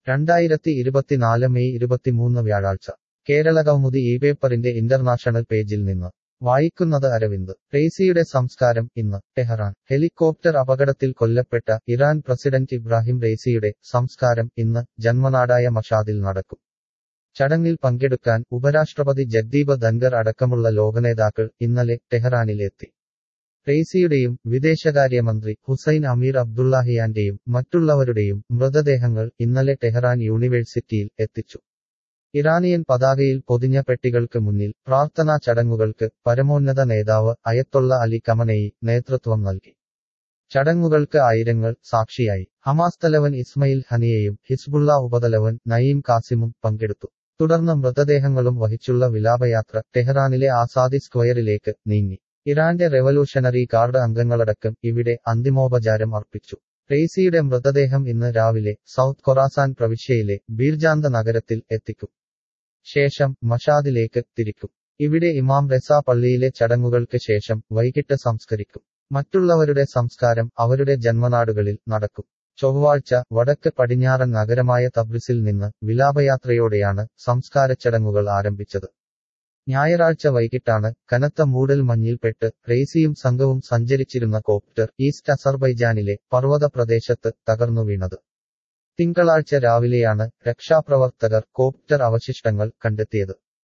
രണ്ടായിരത്തി ഇരുപത്തിനാല് മെയ് ഇരുപത്തിമൂന്ന് വ്യാഴാഴ്ച കേരളകൗമുദി ഈ പേപ്പറിന്റെ ഇന്റർനാഷണൽ പേജിൽ നിന്ന് വായിക്കുന്നത് അരവിന്ദ് റെയ്സിയുടെ സംസ്കാരം ഇന്ന് ടെഹറാൻ ഹെലികോപ്റ്റർ അപകടത്തിൽ കൊല്ലപ്പെട്ട ഇറാൻ പ്രസിഡന്റ് ഇബ്രാഹിം റെയ്സിയുടെ സംസ്കാരം ഇന്ന് ജന്മനാടായ മഷാദിൽ നടക്കും ചടങ്ങിൽ പങ്കെടുക്കാൻ ഉപരാഷ്ട്രപതി ജഗ്ദീപ് ധൻഗർ അടക്കമുള്ള ലോകനേതാക്കൾ ഇന്നലെ ടെഹറാനിലെത്തി റെയ്സിയുടെയും വിദേശകാര്യമന്ത്രി ഹുസൈൻ അമീർ അബ്ദുള്ളാഹിയാന്റെയും മറ്റുള്ളവരുടെയും മൃതദേഹങ്ങൾ ഇന്നലെ ടെഹറാൻ യൂണിവേഴ്സിറ്റിയിൽ എത്തിച്ചു ഇറാനിയൻ പതാകയിൽ പൊതിഞ്ഞ പെട്ടികൾക്ക് മുന്നിൽ പ്രാർത്ഥനാ ചടങ്ങുകൾക്ക് പരമോന്നത നേതാവ് അയത്തൊള്ള അലി കമനയി നേതൃത്വം നൽകി ചടങ്ങുകൾക്ക് ആയിരങ്ങൾ സാക്ഷിയായി ഹമാസ് തലവൻ ഇസ്മയിൽ ഹനിയയും ഹിസ്ബുള്ള ഉപതലവൻ നയീം കാസിമും പങ്കെടുത്തു തുടർന്ന് മൃതദേഹങ്ങളും വഹിച്ചുള്ള വിലാപയാത്ര ടെഹ്റാനിലെ ആസാദി സ്ക്വയറിലേക്ക് നീങ്ങി ഇറാന്റെ റെവല്യൂഷണറി ഗാർഡ് അംഗങ്ങളടക്കം ഇവിടെ അന്തിമോപചാരം അർപ്പിച്ചു റെയ്സിയുടെ മൃതദേഹം ഇന്ന് രാവിലെ സൗത്ത് കൊറാസാൻ പ്രവിശ്യയിലെ ബീർജാന്ത നഗരത്തിൽ എത്തിക്കും ശേഷം മഷാദിലേക്ക് തിരിക്കും ഇവിടെ ഇമാം റെസ പള്ളിയിലെ ചടങ്ങുകൾക്ക് ശേഷം വൈകിട്ട് സംസ്കരിക്കും മറ്റുള്ളവരുടെ സംസ്കാരം അവരുടെ ജന്മനാടുകളിൽ നടക്കും ചൊവ്വാഴ്ച വടക്ക് പടിഞ്ഞാറൻ നഗരമായ തബ്രിസിൽ നിന്ന് വിലാപയാത്രയോടെയാണ് സംസ്കാര ചടങ്ങുകൾ ആരംഭിച്ചത് ഞായറാഴ്ച വൈകിട്ടാണ് കനത്ത മൂടൽ മഞ്ഞിൽപ്പെട്ട് റെയ്സിയും സംഘവും സഞ്ചരിച്ചിരുന്ന കോപ്റ്റർ ഈസ്റ്റ് അസർബൈജാനിലെ പർവ്വത പ്രദേശത്ത് തകർന്നു വീണത് തിങ്കളാഴ്ച രാവിലെയാണ് രക്ഷാപ്രവർത്തകർ കോപ്റ്റർ അവശിഷ്ടങ്ങൾ കണ്ടെത്തിയത്